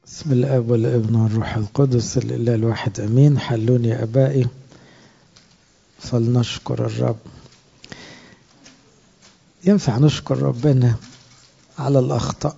بسم الاب والابن والروح القدس الاله الواحد امين حلوني يا ابائي فلنشكر الرب ينفع نشكر ربنا على الاخطاء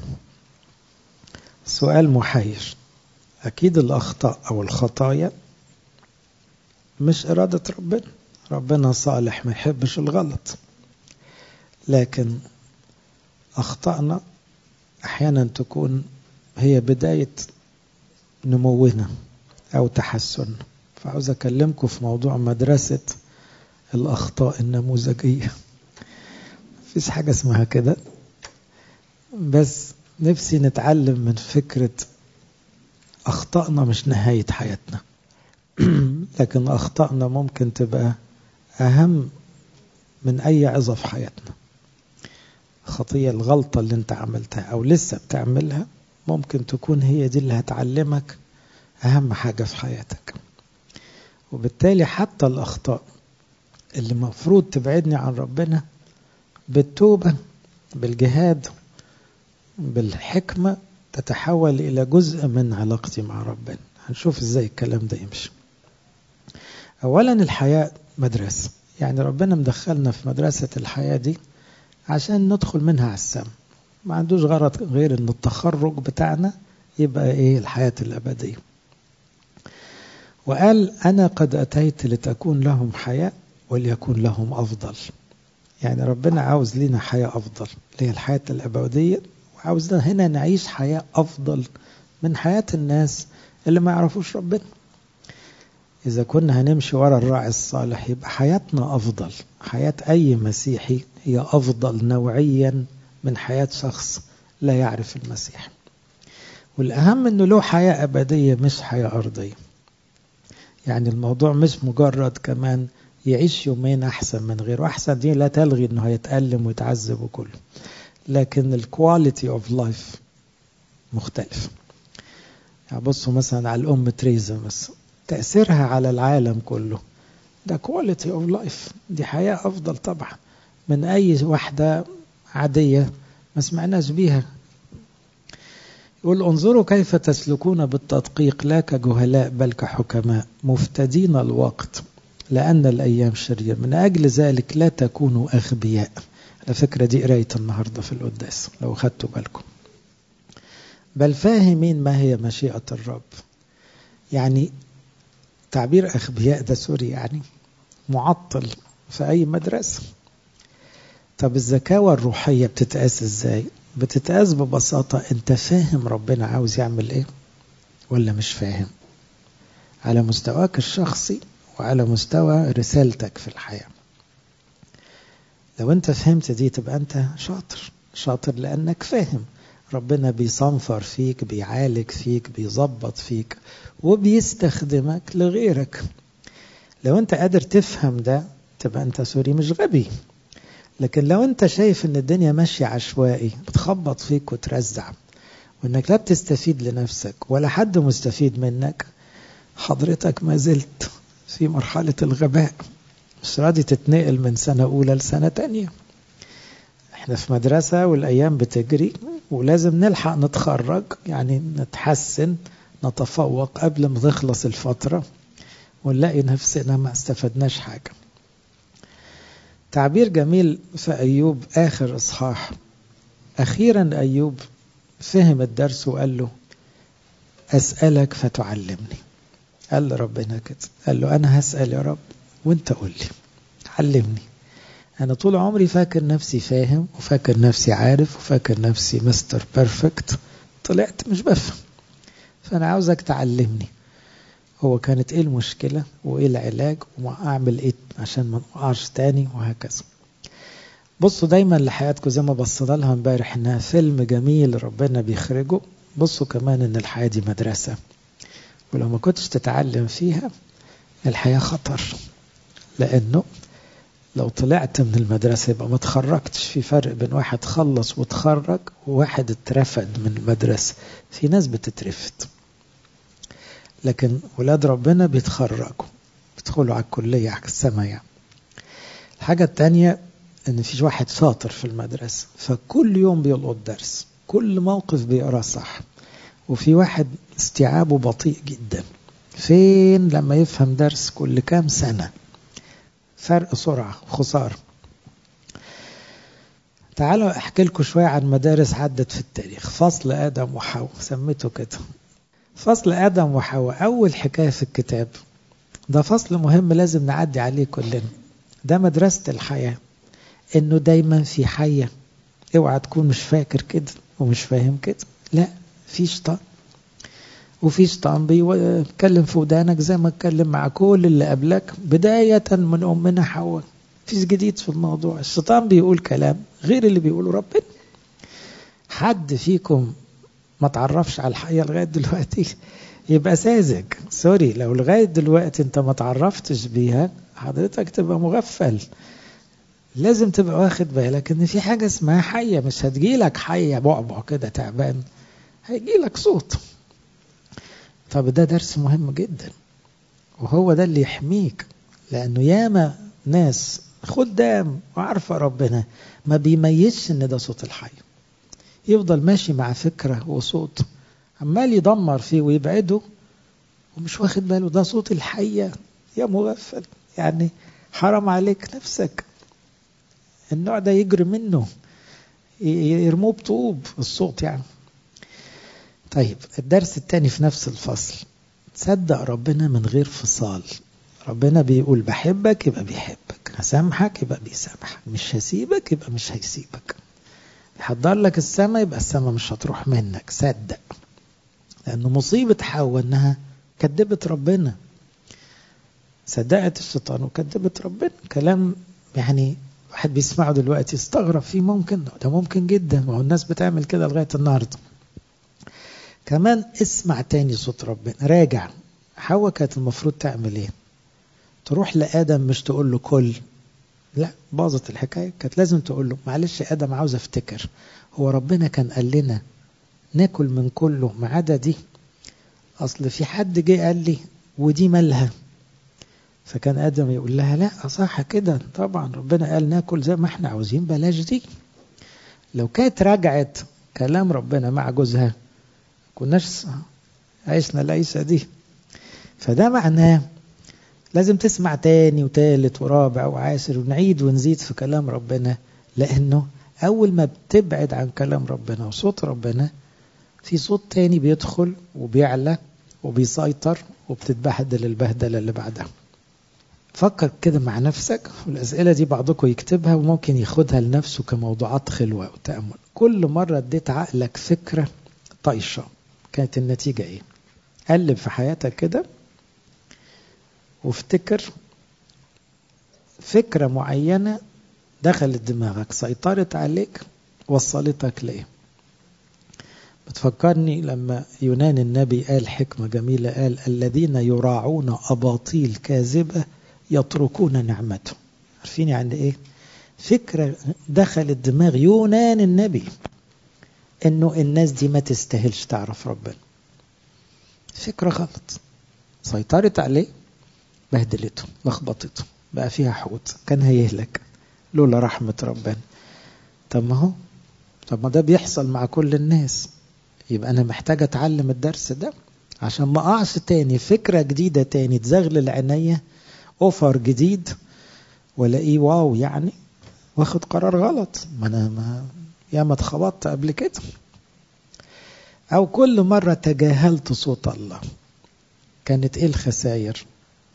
سؤال محير اكيد الاخطاء او الخطايا مش اراده ربنا ربنا صالح ما يحبش الغلط لكن اخطانا احيانا تكون هي بدايه نمونا او تحسننا فعاوز اكلمكم في موضوع مدرسه الاخطاء النموذجيه مفيش حاجه اسمها كده بس نفسي نتعلم من فكره اخطائنا مش نهايه حياتنا لكن اخطائنا ممكن تبقى اهم من اي عظه في حياتنا خطيه الغلطه اللي انت عملتها او لسه بتعملها ممكن تكون هي دي اللي هتعلمك اهم حاجه في حياتك وبالتالي حتى الاخطاء اللي المفروض تبعدني عن ربنا بالتوبه بالجهاد بالحكمه تتحول الى جزء من علاقتي مع ربنا هنشوف ازاي الكلام ده يمشي اولا الحياه مدرسه يعني ربنا مدخلنا في مدرسه الحياه دي عشان ندخل منها على السما ما عندوش غرض غير ان التخرج بتاعنا يبقى ايه الحياة الأبدية وقال أنا قد أتيت لتكون لهم حياة وليكون لهم أفضل يعني ربنا عاوز لنا حياة أفضل اللي هي الحياة الأبدية وعاوزنا هنا نعيش حياة أفضل من حياة الناس اللي ما يعرفوش ربنا إذا كنا هنمشي ورا الراعي الصالح يبقى حياتنا أفضل حياة أي مسيحي هي أفضل نوعيا من حياة شخص لا يعرف المسيح والأهم أنه له حياة أبدية مش حياة أرضية يعني الموضوع مش مجرد كمان يعيش يومين أحسن من غيره أحسن دي لا تلغي أنه هيتألم ويتعذب وكله لكن الكواليتي اوف لايف مختلف يعني بصوا مثلا على الأم تريزا مثلا تأثيرها على العالم كله ده كواليتي اوف لايف دي حياة أفضل طبعا من أي واحدة عادية ما سمعناش بيها يقول انظروا كيف تسلكون بالتدقيق لا كجهلاء بل كحكماء مفتدين الوقت لأن الأيام شرير من أجل ذلك لا تكونوا أغبياء على فكرة دي قراية النهاردة في القداس لو خدتوا بالكم بل فاهمين ما هي مشيئة الرب يعني تعبير أغبياء ده سوري يعني معطل في أي مدرسة طب الذكاوة الروحية بتتقاس ازاي؟ بتتقاس ببساطة انت فاهم ربنا عاوز يعمل ايه ولا مش فاهم على مستواك الشخصي وعلى مستوى رسالتك في الحياة لو انت فهمت دي تبقى انت شاطر شاطر لانك فاهم ربنا بيصنفر فيك بيعالج فيك بيظبط فيك وبيستخدمك لغيرك لو انت قادر تفهم ده تبقى انت سوري مش غبي لكن لو انت شايف ان الدنيا ماشية عشوائي بتخبط فيك وترزع وانك لا بتستفيد لنفسك ولا حد مستفيد منك حضرتك ما زلت في مرحلة الغباء مش راضي تتنقل من سنة أولى لسنة تانية احنا في مدرسة والأيام بتجري ولازم نلحق نتخرج يعني نتحسن نتفوق قبل ما تخلص الفترة ونلاقي نفسنا ما استفدناش حاجة تعبير جميل في أيوب آخر إصحاح أخيرا أيوب فهم الدرس وقال له أسألك فتعلمني قال ربنا كده قال له أنا هسأل يا رب وانت قول لي علمني أنا طول عمري فاكر نفسي فاهم وفاكر نفسي عارف وفاكر نفسي مستر بيرفكت طلعت مش بفهم فأنا عاوزك تعلمني هو كانت ايه المشكلة وايه العلاج واعمل ايه عشان ما نقعش تاني وهكذا بصوا دايما لحياتكم زي ما بصينا لها امبارح انها فيلم جميل ربنا بيخرجه بصوا كمان ان الحياة دي مدرسة ولو ما كنتش تتعلم فيها الحياة خطر لانه لو طلعت من المدرسة يبقى ما تخرجتش في فرق بين واحد خلص وتخرج وواحد اترفد من المدرسة في ناس بتترفد لكن ولاد ربنا بيتخرجوا بيدخلوا على الكلية على السما يعني الحاجة التانية ان في واحد شاطر في المدرسة فكل يوم بيلقط درس كل موقف بيقراه صح وفي واحد استيعابه بطيء جدا فين لما يفهم درس كل كام سنة فرق سرعة خسارة تعالوا احكي لكم شوية عن مدارس عدت في التاريخ فصل آدم وحواء سميته كده فصل آدم وحواء أول حكاية في الكتاب ده فصل مهم لازم نعدي عليه كلنا ده مدرسة الحياة إنه دايما في حية اوعى تكون مش فاكر كده ومش فاهم كده لا في شيطان وفي شيطان بيتكلم في ودانك زي ما اتكلم مع كل اللي قبلك بداية من أمنا حواء فيش جديد في الموضوع الشيطان بيقول كلام غير اللي بيقوله ربنا حد فيكم ما تعرفش على الحقيقة لغاية دلوقتي يبقى ساذج سوري لو لغاية دلوقتي انت ما تعرفتش بيها حضرتك تبقى مغفل لازم تبقى واخد بالك ان في حاجة اسمها حية مش هتجيلك حية بعبع كده تعبان هيجيلك صوت طب ده درس مهم جدا وهو ده اللي يحميك لانه ياما ناس خدام وعارفة ربنا ما بيميزش ان ده صوت الحي يفضل ماشي مع فكرة وصوت عمال يدمر فيه ويبعده ومش واخد باله ده صوت الحية يا مغفل يعني حرام عليك نفسك النوع ده يجري منه يرموه بطوب الصوت يعني طيب الدرس الثاني في نفس الفصل تصدق ربنا من غير فصال ربنا بيقول بحبك يبقى بيحبك هسامحك يبقى بيسامحك مش هسيبك يبقى مش هيسيبك يحضر لك السماء يبقى السماء مش هتروح منك صدق لأنه مصيبة حواء إنها كذبت ربنا صدقت الشيطان وكذبت ربنا كلام يعني واحد بيسمعه دلوقتي استغرب فيه ممكن ده ممكن جدا وهو الناس بتعمل كده لغاية النهارده كمان اسمع تاني صوت ربنا راجع حواء كانت المفروض تعمل ايه تروح لآدم مش تقول له كل لا باظت الحكاية كانت لازم تقول له معلش يا آدم عاوز افتكر هو ربنا كان قال لنا ناكل من كله ما عدا دي اصل في حد جه قال لي ودي مالها فكان ادم يقول لها لا صح كده طبعا ربنا قال ناكل زي ما احنا عاوزين بلاش دي لو كانت رجعت كلام ربنا مع جوزها كناش عشنا العيشه دي فده معناه لازم تسمع تاني وتالت ورابع وعاشر ونعيد ونزيد في كلام ربنا لانه اول ما بتبعد عن كلام ربنا وصوت ربنا في صوت تاني بيدخل وبيعلى وبيسيطر وبتتبهدل البهدله اللي بعدها فكر كده مع نفسك والأسئلة دي بعضكم يكتبها وممكن ياخدها لنفسه كموضوعات خلوة وتأمل كل مرة اديت عقلك فكرة طايشة كانت النتيجة ايه قلب في حياتك كده وافتكر فكرة معينة دخلت دماغك سيطرت عليك وصلتك ليه بتفكرني لما يونان النبي قال حكمة جميلة قال الذين يراعون أباطيل كاذبة يتركون نعمته عارفين يعني ايه فكرة دخلت دماغ يونان النبي انه الناس دي ما تستاهلش تعرف ربنا فكرة غلط سيطرت عليه بهدلته لخبطته بقى فيها حوت كان هيهلك لولا رحمة ربنا طب ما هو طب ما ده بيحصل مع كل الناس يبقى انا محتاج اتعلم الدرس ده عشان ما اقعش تاني فكرة جديدة تاني تزغلل عينيا اوفر جديد والاقيه واو يعني واخد قرار غلط ما انا ما يا ما اتخبطت قبل كده او كل مرة تجاهلت صوت الله كانت ايه الخسائر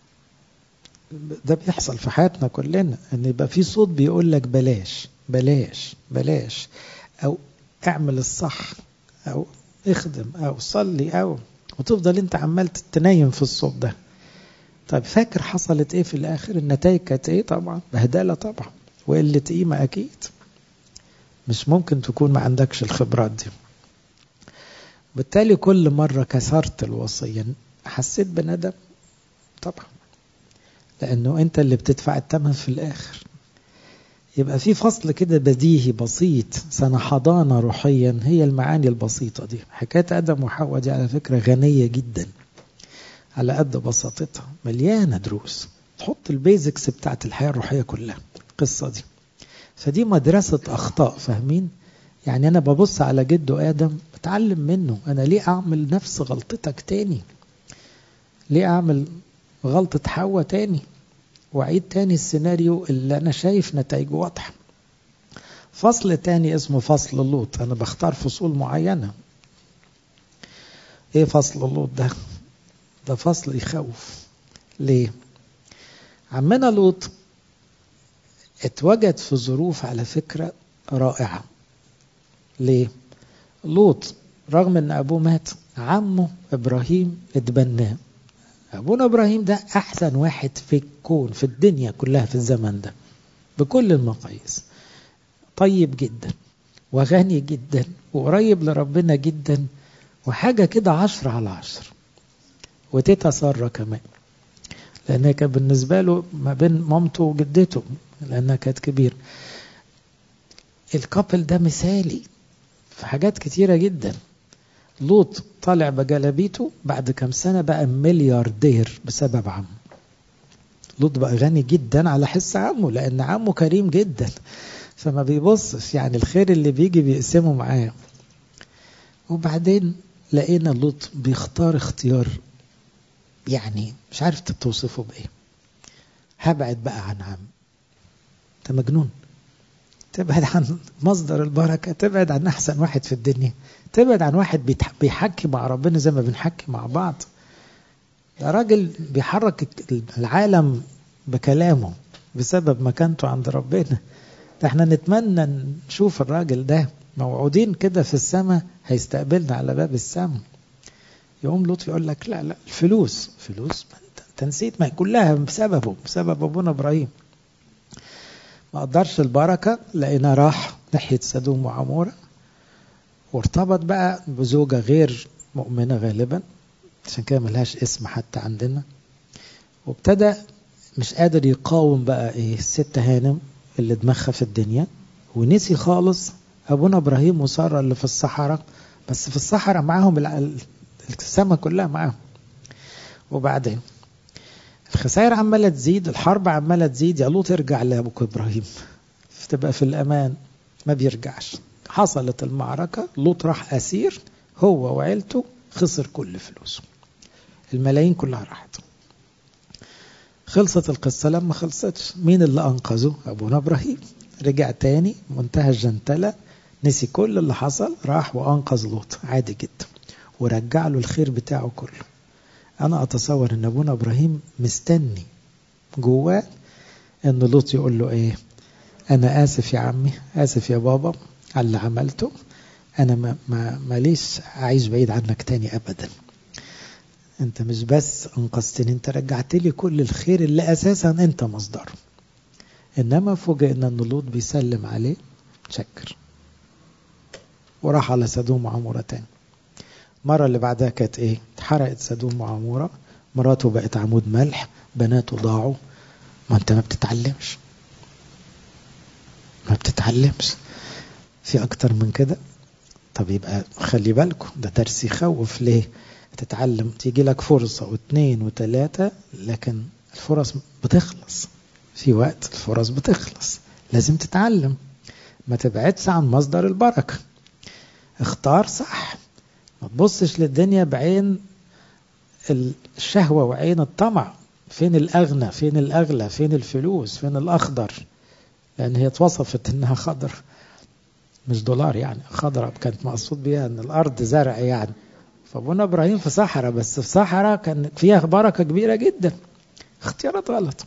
ده بيحصل في حياتنا كلنا ان يبقى في صوت بيقول لك بلاش بلاش بلاش او اعمل الصح او اخدم او صلي او وتفضل انت عمال تنايم في الصوت ده طيب فاكر حصلت ايه في الاخر النتائج كانت ايه طبعا بهدله طبعا وقله قيمه اكيد مش ممكن تكون ما عندكش الخبرات دي بالتالي كل مره كسرت الوصيه حسيت بندم طبعا لانه انت اللي بتدفع الثمن في الاخر يبقى في فصل كده بديهي بسيط سنة حضانة روحيا هي المعاني البسيطة دي حكاية آدم وحواء دي على فكرة غنية جدا على قد بساطتها مليانة دروس تحط البيزكس بتاعت الحياة الروحية كلها القصة دي فدي مدرسة أخطاء فاهمين يعني أنا ببص على جده آدم بتعلم منه أنا ليه أعمل نفس غلطتك تاني ليه أعمل غلطة حواء تاني وأعيد تاني السيناريو اللي أنا شايف نتائجه واضحة فصل تاني اسمه فصل لوط أنا بختار فصول معينة إيه فصل لوط ده ده فصل يخوف ليه عمنا لوط اتوجد في ظروف على فكرة رائعة ليه لوط رغم ان ابوه مات عمه ابراهيم اتبناه ابونا ابراهيم ده احسن واحد في الكون في الدنيا كلها في الزمن ده بكل المقاييس طيب جدا وغني جدا وقريب لربنا جدا وحاجة كده عشرة على عشر وتيتا سارة كمان لأنها كان بالنسبة له ما بين مامته وجدته لأنها كانت كبيرة الكابل ده مثالي في حاجات كتيرة جدا لوط طالع بجلابيته بعد كم سنة بقى ملياردير بسبب عمه لوط بقى غني جدا على حس عمه لأن عمه كريم جدا فما بيبصش يعني الخير اللي بيجي بيقسمه معاه وبعدين لقينا لوط بيختار اختيار يعني مش عارف توصفه بايه هبعد بقى عن عم انت مجنون تبعد عن مصدر البركة تبعد عن أحسن واحد في الدنيا تبعد عن واحد بيحكي مع ربنا زي ما بنحكي مع بعض ده راجل بيحرك العالم بكلامه بسبب مكانته عند ربنا ده احنا نتمنى نشوف الراجل ده موعودين كده في السماء هيستقبلنا على باب السماء يقوم لوط يقول لك لا لا الفلوس فلوس انت نسيت ما كلها بسببه بسبب ابونا ابراهيم ما قدرش البركه لقينا راح ناحيه سدوم وعموره وارتبط بقى بزوجه غير مؤمنه غالبا عشان كده ملهاش اسم حتى عندنا وابتدى مش قادر يقاوم بقى ايه الست هانم اللي دماغها في الدنيا ونسي خالص ابونا ابراهيم وساره اللي في الصحراء بس في الصحراء معاهم السماء كلها معاهم وبعدين الخسائر عمالة تزيد الحرب عمالة تزيد يا لوط ارجع لأبوك إبراهيم تبقى في الأمان ما بيرجعش حصلت المعركة لوط راح أسير هو وعيلته خسر كل فلوسه الملايين كلها راحت خلصت القصة لما خلصتش مين اللي أنقذه أبونا إبراهيم رجع تاني منتهى الجنتلة نسي كل اللي حصل راح وأنقذ لوط عادي جدا ورجع له الخير بتاعه كله أنا أتصور أن أبونا إبراهيم مستني جواه أن لوط يقول له إيه أنا آسف يا عمي آسف يا بابا على اللي عملته أنا ما ما ماليش أعيش بعيد عنك تاني أبدا أنت مش بس أنقذتني أنت رجعت لي كل الخير اللي أساسا أنت مصدره إنما فوجئنا أن لوط بيسلم عليه شكر وراح على سدوم وعمورة تاني المرة اللي بعدها كانت ايه اتحرقت سدوم وعمورة مراته بقت عمود ملح بناته ضاعوا ما انت ما بتتعلمش ما بتتعلمش في اكتر من كده طب يبقى خلي بالكم ده درس يخوف ليه تتعلم تيجي لك فرصة واثنين وثلاثة لكن الفرص بتخلص في وقت الفرص بتخلص لازم تتعلم ما تبعدش عن مصدر البركة اختار صح ما تبصش للدنيا بعين الشهوة وعين الطمع فين الأغنى فين الأغلى فين الفلوس فين الأخضر لأن هي اتوصفت إنها خضر مش دولار يعني خضرة كانت مقصود بيها إن الأرض زرع يعني فابونا إبراهيم في صحراء بس في صحراء كان فيها بركة كبيرة جدا اختيارات غلط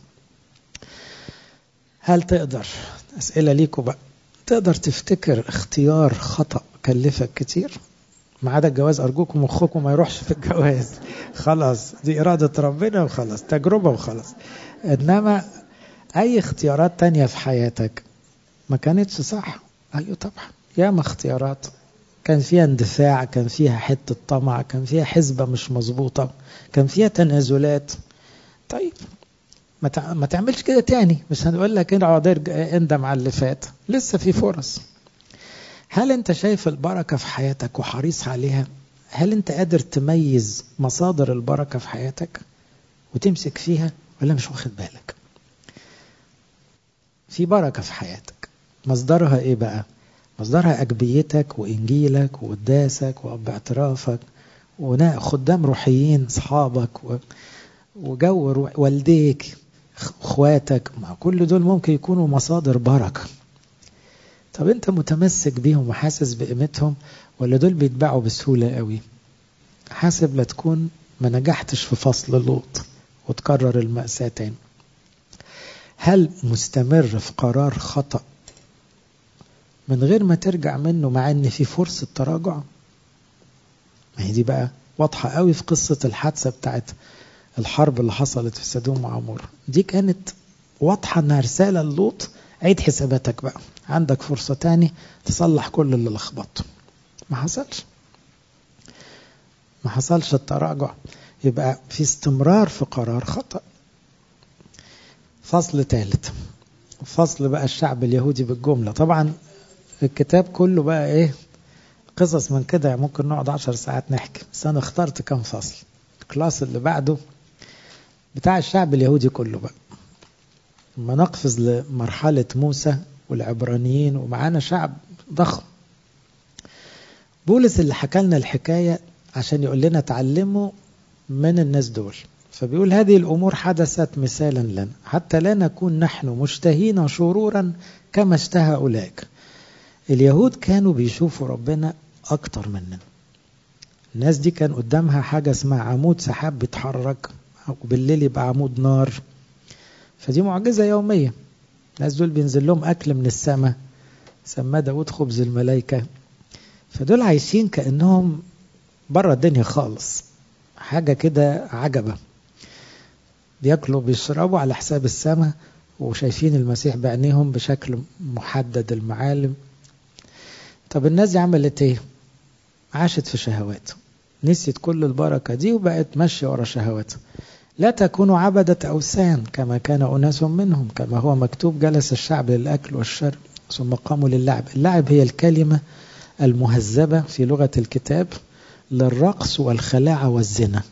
هل تقدر أسئلة ليكوا بقى تقدر تفتكر اختيار خطأ كلفك كتير ما عدا الجواز أرجوكم مخكم ما يروحش في الجواز خلاص دي إرادة ربنا وخلاص تجربة وخلاص إنما أي اختيارات تانية في حياتك ما كانتش صح أيوة طبعا ياما اختيارات كان فيها اندفاع كان فيها حتة طمع كان فيها حسبة مش مظبوطة كان فيها تنازلات طيب ما ما تعملش كده تاني مش هنقول لك اقعد اندم على اللي فات لسه في فرص هل انت شايف البركة في حياتك وحريص عليها هل انت قادر تميز مصادر البركة في حياتك وتمسك فيها ولا مش واخد بالك في بركة في حياتك مصدرها ايه بقى مصدرها أجبيتك وإنجيلك وقداسك وأب اعترافك وخدام روحيين أصحابك وجو والديك اخواتك مع كل دول ممكن يكونوا مصادر بركة طب انت متمسك بيهم وحاسس بقيمتهم ولا دول بيتباعوا بسهولة قوي حاسب لا تكون ما نجحتش في فصل لوط وتكرر المأساة تاني هل مستمر في قرار خطأ من غير ما ترجع منه مع ان في فرصة تراجع ما هي دي بقى واضحة قوي في قصة الحادثة بتاعت الحرب اللي حصلت في سدوم وعمور دي كانت واضحة انها رسالة للوط عيد حساباتك بقى عندك فرصة تاني تصلح كل اللي لخبطته ما حصلش ما حصلش التراجع يبقى في استمرار في قرار خطأ فصل ثالث فصل بقى الشعب اليهودي بالجملة طبعا الكتاب كله بقى ايه قصص من كده ممكن نقعد عشر ساعات نحكي بس انا اخترت كم فصل الكلاس اللي بعده بتاع الشعب اليهودي كله بقى لما نقفز لمرحلة موسى والعبرانيين ومعانا شعب ضخم بولس اللي حكى لنا الحكاية عشان يقول لنا تعلموا من الناس دول فبيقول هذه الأمور حدثت مثالا لنا حتى لا نكون نحن مشتهين شرورا كما اشتهى أولئك اليهود كانوا بيشوفوا ربنا أكتر مننا الناس دي كان قدامها حاجة اسمها عمود سحاب بيتحرك وبالليل يبقى عمود نار فدي معجزة يومية الناس دول بينزل لهم أكل من السماء سماه داود خبز الملائكة فدول عايشين كأنهم بره الدنيا خالص حاجة كده عجبة بياكلوا بيشربوا على حساب السماء وشايفين المسيح بعينيهم بشكل محدد المعالم طب الناس دي عملت ايه عاشت في شهوات نسيت كل البركة دي وبقت ماشية ورا شهواتها لا تكونوا عبدة أوثان كما كان أناس منهم كما هو مكتوب جلس الشعب للأكل والشرب ثم قاموا للعب اللعب هي الكلمة المهذبة في لغة الكتاب للرقص والخلاعة والزنا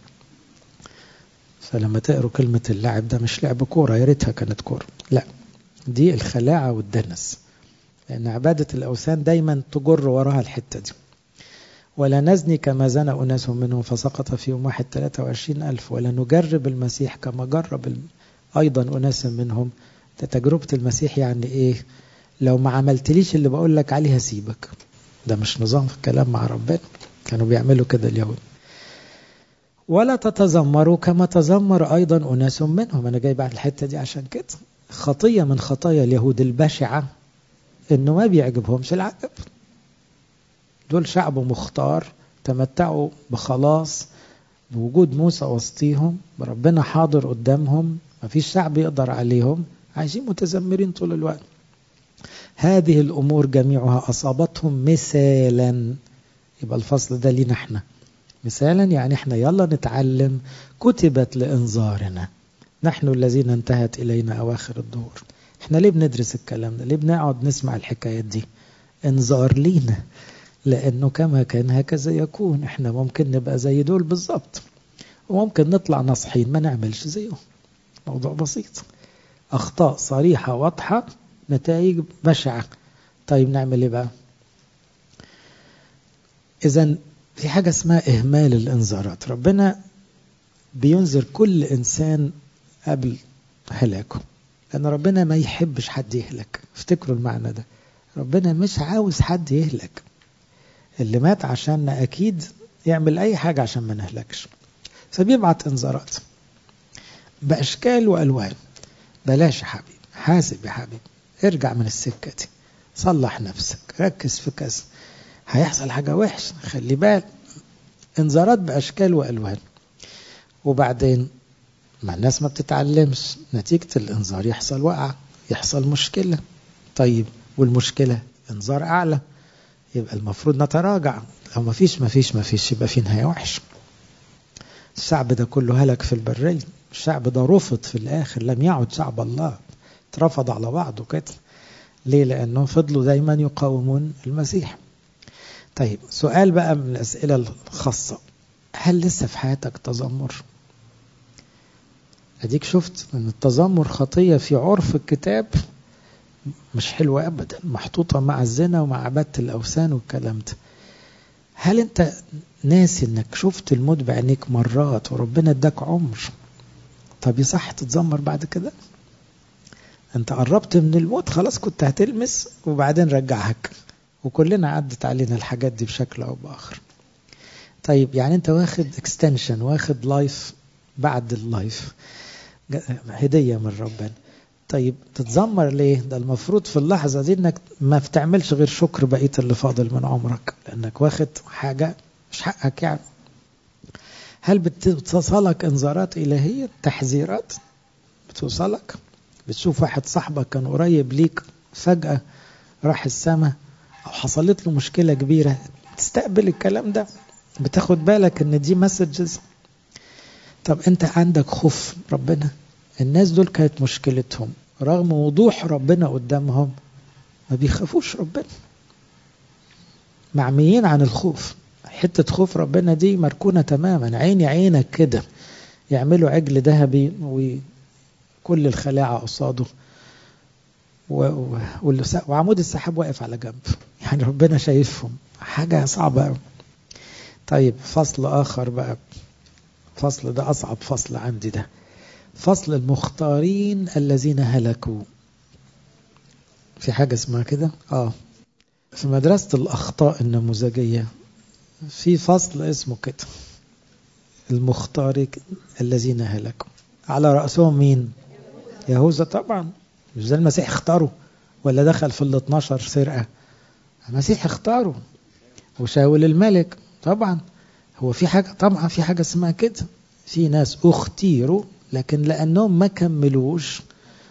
فلما تقروا كلمة اللعب ده مش لعب كورة يا ريتها كانت كورة لا دي الخلاعة والدنس لأن عبادة الأوثان دايما تجر وراها الحتة دي ولا نزني كما زنى أناس منهم فسقط في يوم واحد 23 ألف ولا نجرب المسيح كما جرب أيضا أناس منهم ده تجربة المسيح يعني إيه لو ما عملتليش اللي بقول لك عليه هسيبك ده مش نظام في الكلام مع ربنا كانوا بيعملوا كده اليهود ولا تتذمروا كما تذمر أيضا أناس منهم أنا جاي بعد الحتة دي عشان كده خطية من خطايا اليهود البشعة إنه ما بيعجبهمش العجب دول شعب مختار تمتعوا بخلاص بوجود موسى وسطيهم ربنا حاضر قدامهم ما فيش شعب يقدر عليهم عايشين متذمرين طول الوقت هذه الأمور جميعها أصابتهم مثالا يبقى الفصل ده لينا احنا مثالا يعني احنا يلا نتعلم كتبت لإنذارنا نحن الذين انتهت إلينا أواخر الدهور احنا ليه بندرس الكلام ده ليه بنقعد نسمع الحكايات دي انذار لينا لأنه كما كان هكذا يكون احنا ممكن نبقى زي دول بالظبط وممكن نطلع نصحين ما نعملش زيهم موضوع بسيط أخطاء صريحة واضحة نتائج بشعة طيب نعمل ايه بقى إذا في حاجة اسمها إهمال الإنذارات ربنا بينذر كل إنسان قبل هلاكه لأن ربنا ما يحبش حد يهلك افتكروا المعنى ده ربنا مش عاوز حد يهلك اللي مات عشاننا أكيد يعمل أي حاجة عشان ما نهلكش فبيبعت إنذارات بأشكال وألوان بلاش يا حبيبي حاسب يا حبيبي ارجع من السكة دي صلح نفسك ركز في كذا هيحصل حاجة وحشة خلي بالك انذارات بأشكال وألوان وبعدين ما الناس ما بتتعلمش نتيجة الانذار يحصل وقع يحصل مشكلة طيب والمشكلة انذار أعلى يبقى المفروض نتراجع لو ما فيش ما فيش ما فيش يبقى في نهاية وحشة الشعب ده كله هلك في البرية الشعب ده رفض في الآخر لم يعد شعب الله اترفض على بعضه كده ليه لأنه فضلوا دايما يقاومون المسيح طيب سؤال بقى من الأسئلة الخاصة هل لسه في حياتك تذمر أديك شفت أن التذمر خطية في عرف الكتاب مش حلوة أبدا محطوطة مع الزنا ومع عبادة الأوثان والكلام ده هل أنت ناسي أنك شفت الموت بعينيك مرات وربنا اداك عمر طب يصح تتذمر بعد كده أنت قربت من الموت خلاص كنت هتلمس وبعدين رجعك وكلنا عدت علينا الحاجات دي بشكل أو بآخر طيب يعني أنت واخد اكستنشن واخد لايف بعد اللايف هدية من ربنا طيب تتذمر ليه ده المفروض في اللحظة دي انك ما بتعملش غير شكر بقية اللي فاضل من عمرك لانك واخد حاجة مش حقك يعني هل بتوصلك انذارات الهية تحذيرات بتوصلك بتشوف واحد صاحبك كان قريب ليك فجأة راح السماء او حصلت له مشكلة كبيرة تستقبل الكلام ده بتاخد بالك ان دي مسجز طب انت عندك خوف ربنا الناس دول كانت مشكلتهم رغم وضوح ربنا قدامهم ما بيخافوش ربنا معميين عن الخوف حتة خوف ربنا دي مركونة تماما عيني عينك كده يعملوا عجل ذهبي وكل الخلاعة قصاده و... وعمود السحاب واقف على جنب يعني ربنا شايفهم حاجة صعبة قوي طيب فصل آخر بقى فصل ده أصعب فصل عندي ده فصل المختارين الذين هلكوا في حاجة اسمها كده آه في مدرسة الأخطاء النموذجية في فصل اسمه كده المختار الذين هلكوا على رأسهم مين يهوذا طبعا مش ده المسيح اختاره ولا دخل في ال 12 سرقة المسيح اختاره وشاول الملك طبعا هو في حاجة طبعا في حاجة اسمها كده في ناس اختيروا لكن لأنهم ما كملوش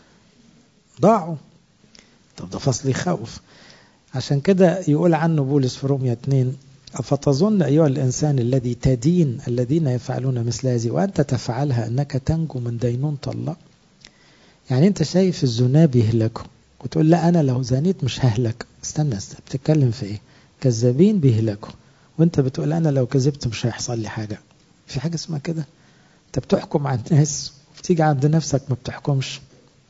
ضاعوا طب ده فصل يخوف عشان كده يقول عنه بولس في روميا 2 أفتظن أيها الإنسان الذي تدين الذين يفعلون مثل هذه وأنت تفعلها أنك تنجو من دينونة الله يعني أنت شايف الزنا بيهلكوا وتقول لا أنا لو زنيت مش ههلك استنى استنى بتتكلم في إيه كذابين بيهلكوا وأنت بتقول أنا لو كذبت مش هيحصل لي حاجة في حاجة اسمها كده أنت بتحكم على الناس وبتيجي عند نفسك ما بتحكمش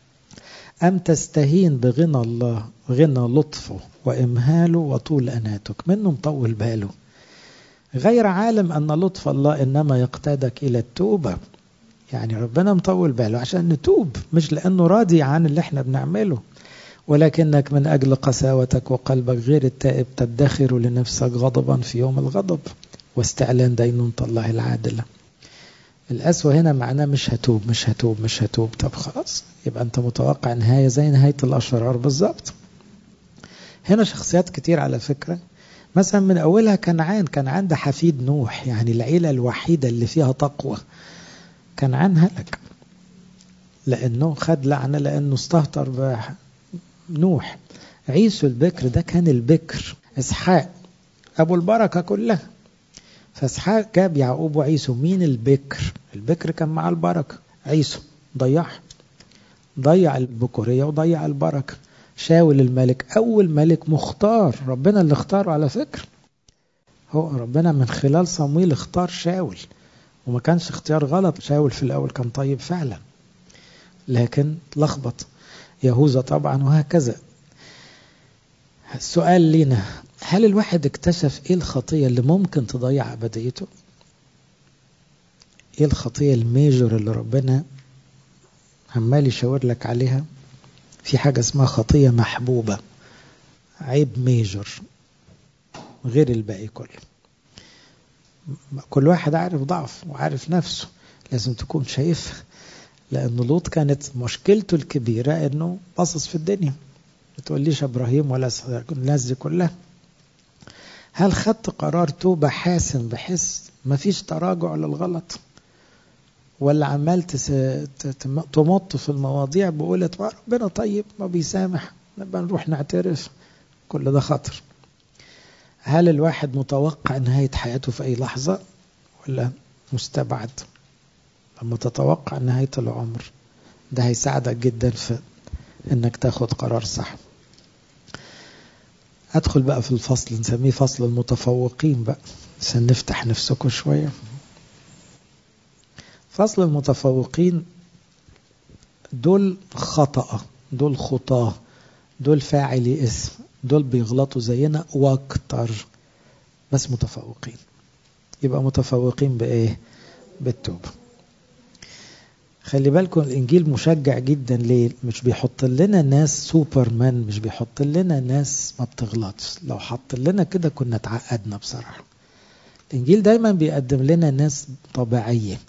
أم تستهين بغنى الله غنى لطفه وإمهاله وطول أناتك منه مطول باله غير عالم أن لطف الله إنما يقتادك إلى التوبة يعني ربنا مطول باله عشان نتوب مش لأنه راضي عن اللي احنا بنعمله ولكنك من أجل قساوتك وقلبك غير التائب تدخر لنفسك غضبا في يوم الغضب واستعلان دينونة الله العادلة القسوة هنا معناه مش هتوب مش هتوب مش هتوب طب خلاص يبقى أنت متوقع نهاية زي نهاية الأشرار بالظبط هنا شخصيات كتير على فكرة مثلا من أولها كنعان كنعان ده حفيد نوح يعني العيلة الوحيدة اللي فيها تقوى كنعان هلك لأنه خد لعنة لأنه استهتر بنوح عيسو البكر ده كان البكر إسحاق أبو البركة كلها فاسحاق جاب يعقوب وعيسو مين البكر البكر كان مع البركة عيسو ضيعها ضيع البكورية وضيع البركة شاول الملك أول ملك مختار ربنا اللي اختاره على فكرة هو ربنا من خلال صمويل اختار شاول وما كانش اختيار غلط شاول في الأول كان طيب فعلا لكن لخبط يهوذا طبعا وهكذا السؤال لينا هل الواحد اكتشف ايه الخطية اللي ممكن تضيع أبديته ايه الخطية الميجور اللي ربنا عمال يشاور لك عليها في حاجة اسمها خطية محبوبة عيب ميجور غير الباقي كله كل واحد عارف ضعف وعارف نفسه لازم تكون شايفها لأن لوط كانت مشكلته الكبيرة أنه باصص في الدنيا ما تقوليش إبراهيم ولا الناس دي كلها هل خدت قرار توبة حاسم بحيث ما فيش تراجع للغلط ولا عمال تمط في المواضيع بقولة ربنا طيب ما بيسامح نبقى نروح نعترف كل ده خطر هل الواحد متوقع نهاية حياته في أي لحظة ولا مستبعد لما تتوقع نهاية العمر ده هيساعدك جدا في انك تاخد قرار صح ادخل بقى في الفصل نسميه فصل المتفوقين بقى عشان نفتح نفسكم شوية فصل المتفوقين دول خطأ دول خطاه دول فاعلي اسم دول بيغلطوا زينا واكتر بس متفوقين يبقى متفوقين بايه بالتوبة خلي بالكم الانجيل مشجع جدا ليه مش بيحط لنا ناس سوبرمان مش بيحط لنا ناس ما بتغلطش لو حط لنا كده كنا اتعقدنا بصراحة الانجيل دايما بيقدم لنا ناس طبيعية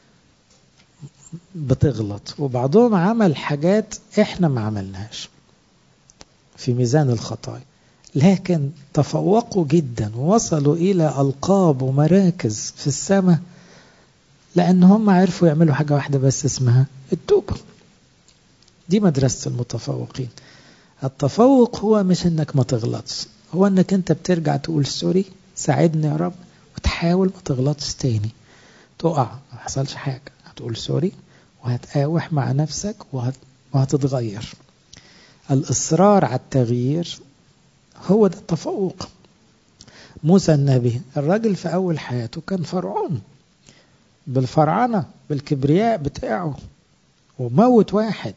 بتغلط وبعضهم عمل حاجات احنا ما عملناش في ميزان الخطايا لكن تفوقوا جدا ووصلوا إلى ألقاب ومراكز في السماء لأن هم عرفوا يعملوا حاجة واحدة بس اسمها التوبة دي مدرسة المتفوقين التفوق هو مش انك ما تغلطش هو انك انت بترجع تقول سوري ساعدني يا رب وتحاول ما تغلطش تاني تقع ما حصلش حاجة هتقول سوري وهتقاوح مع نفسك وهت... وهتتغير الإصرار على التغيير هو ده التفوق موسى النبي الراجل في أول حياته كان فرعون بالفرعنة بالكبرياء بتاعه وموت واحد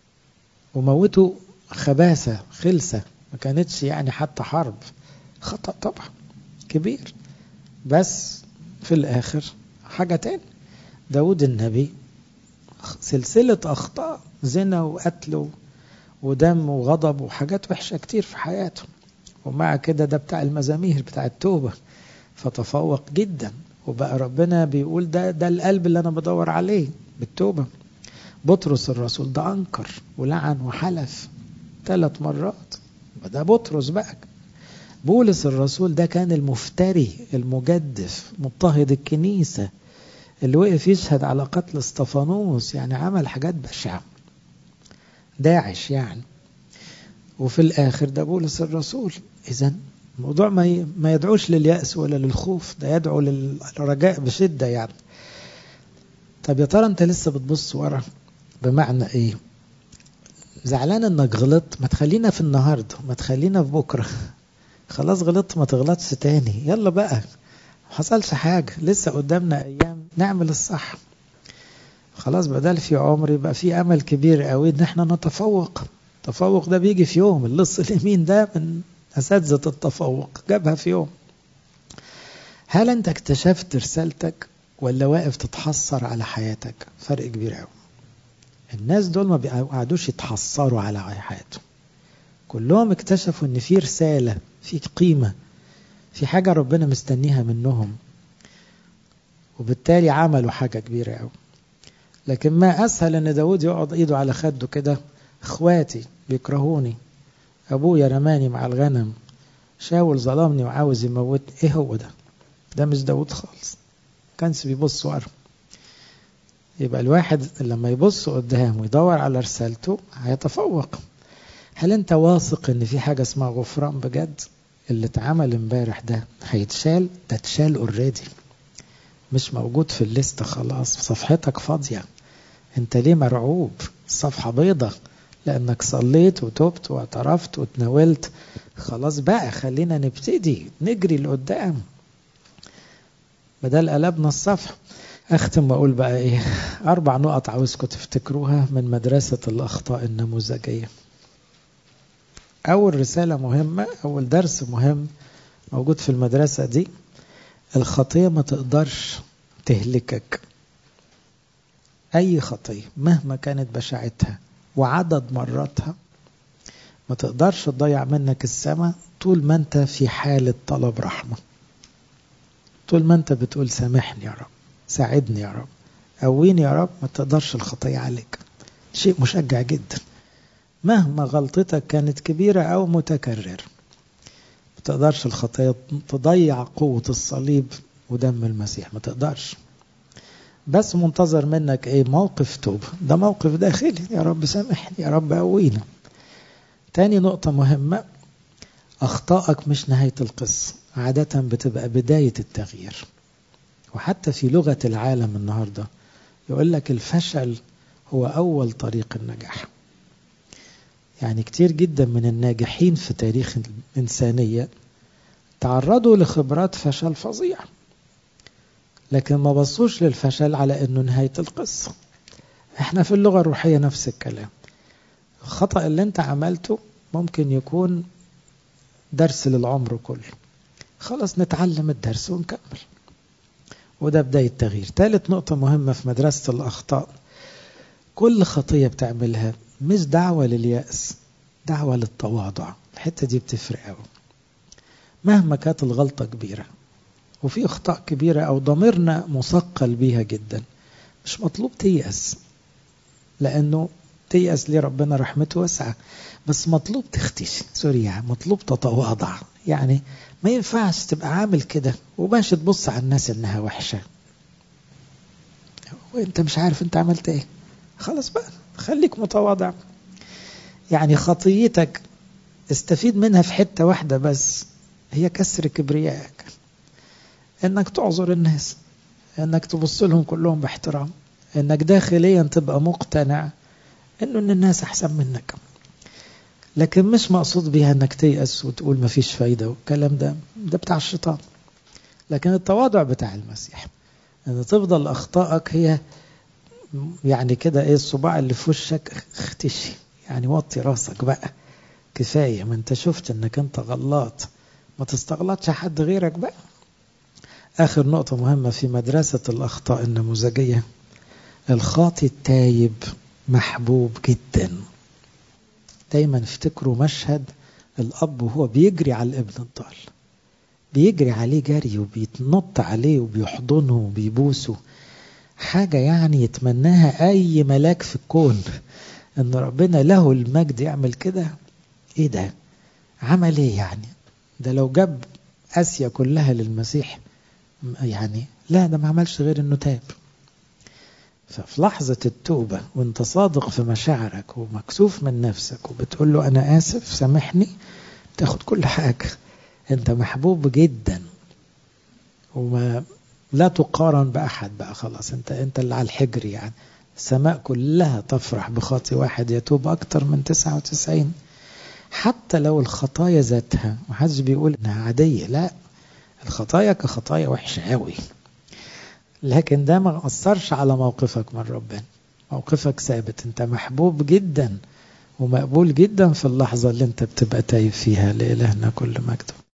وموته خباثة خلسة ما كانتش يعني حتى حرب خطأ طبعا كبير بس في الآخر حاجة تاني داود النبي سلسلة أخطاء زنا وقتل ودم وغضب وحاجات وحشة كتير في حياته ومع كده ده بتاع المزامير بتاع التوبة فتفوق جدا وبقى ربنا بيقول ده ده القلب اللي أنا بدور عليه بالتوبة بطرس الرسول ده أنكر ولعن وحلف ثلاث مرات ده بطرس بقى بولس الرسول ده كان المفتري المجدف مضطهد الكنيسة اللي وقف يشهد على قتل استفانوس يعني عمل حاجات بشعة داعش يعني وفي الآخر ده بولس الرسول إذا الموضوع ما ما يدعوش لليأس ولا للخوف ده يدعو للرجاء بشدة يعني طب يا ترى أنت لسه بتبص ورا بمعنى إيه زعلان انك غلطت ما تخلينا في النهارده ما تخلينا في بكره خلاص غلطت ما تغلطش تاني يلا بقى ما حصلش حاجه لسه قدامنا ايام نعمل الصح خلاص بدل في عمر يبقى في امل كبير قوي ان احنا نتفوق التفوق ده بيجي في يوم اللص اليمين ده من اساتذه التفوق جابها في يوم هل انت اكتشفت رسالتك ولا واقف تتحسر على حياتك فرق كبير قوي الناس دول ما بيقعدوش يتحسروا على حياتهم كلهم اكتشفوا ان في رسالة في قيمة في حاجة ربنا مستنيها منهم وبالتالي عملوا حاجة كبيرة قوي لكن ما اسهل ان داود يقعد ايده على خده كده اخواتي بيكرهوني ابويا رماني مع الغنم شاول ظلمني وعاوز يموتني ايه هو ده ده مش داود خالص كانش بيبص ورا يبقى الواحد لما يبص قدام ويدور على رسالته هيتفوق هل انت واثق ان في حاجة اسمها غفران بجد اللي اتعمل امبارح ده هيتشال ده اتشال اوريدي مش موجود في الليست خلاص صفحتك فاضية انت ليه مرعوب الصفحة بيضة لانك صليت وتوبت واعترفت وتناولت خلاص بقى خلينا نبتدي نجري لقدام بدل قلبنا الصفحة اختم واقول بقى ايه اربع نقط عاوزكم تفتكروها من مدرسة الاخطاء النموذجية اول رسالة مهمة اول درس مهم موجود في المدرسة دي الخطية ما تقدرش تهلكك اي خطية مهما كانت بشاعتها وعدد مراتها ما تقدرش تضيع منك السماء طول ما انت في حالة طلب رحمة طول ما انت بتقول سامحني يا رب ساعدني يا رب قويني يا رب ما تقدرش الخطية عليك شيء مشجع جدا مهما غلطتك كانت كبيرة أو متكررة ما تقدرش الخطية تضيع قوة الصليب ودم المسيح ما تقدرش بس منتظر منك ايه موقف توبة ده موقف داخلي يا رب سامحني يا رب قوينا تاني نقطة مهمة أخطائك مش نهاية القصة عادة بتبقى بداية التغيير وحتى في لغة العالم النهاردة يقول لك الفشل هو أول طريق النجاح يعني كتير جدا من الناجحين في تاريخ الإنسانية تعرضوا لخبرات فشل فظيع لكن ما بصوش للفشل على أنه نهاية القصة احنا في اللغة الروحية نفس الكلام الخطأ اللي انت عملته ممكن يكون درس للعمر كله خلاص نتعلم الدرس ونكمل وده بداية تغيير ثالث نقطة مهمة في مدرسة الأخطاء كل خطية بتعملها مش دعوة لليأس دعوة للتواضع الحتة دي بتفرق قوي مهما كانت الغلطة كبيرة وفي أخطاء كبيرة أو ضميرنا مثقل بيها جدا مش مطلوب تيأس لأنه تيأس ليه ربنا رحمته واسعة بس مطلوب تختشي سوري يعني مطلوب تتواضع يعني ما ينفعش تبقى عامل كده وماشي تبص على الناس انها وحشة وانت مش عارف انت عملت ايه خلاص بقى خليك متواضع يعني خطيتك استفيد منها في حتة واحدة بس هي كسر كبريائك انك تعذر الناس انك تبص لهم كلهم باحترام انك داخليا تبقى مقتنع انه ان الناس احسن منك لكن مش مقصود بيها انك تيأس وتقول مفيش فايدة والكلام ده ده بتاع الشيطان لكن التواضع بتاع المسيح ان تفضل اخطائك هي يعني كده ايه الصباع اللي في وشك اختشي يعني وطي راسك بقى كفاية ما انت شفت انك انت غلط ما تستغلطش حد غيرك بقى اخر نقطة مهمة في مدرسة الاخطاء النموذجية الخاطي التايب محبوب جدا دايما افتكروا مشهد الاب وهو بيجري على الابن الضال بيجري عليه جري وبيتنط عليه وبيحضنه وبيبوسه حاجة يعني يتمناها أي ملاك في الكون إن ربنا له المجد يعمل كده إيه ده؟ عمل إيه يعني؟ ده لو جاب آسيا كلها للمسيح يعني لا ده ما عملش غير إنه تاب ففي لحظة التوبة وانت صادق في مشاعرك ومكسوف من نفسك وبتقول له أنا آسف سامحني تاخد كل حاجة انت محبوب جدا وما لا تقارن بأحد بقى خلاص انت انت اللي على الحجر يعني السماء كلها تفرح بخاطي واحد يتوب أكتر من 99 حتى لو الخطايا ذاتها محدش بيقول انها عادية لا الخطايا كخطايا وحشة قوي لكن ده ما أثرش على موقفك من ربنا موقفك ثابت انت محبوب جدا ومقبول جدا في اللحظة اللي انت بتبقى تايب فيها لإلهنا كل مجد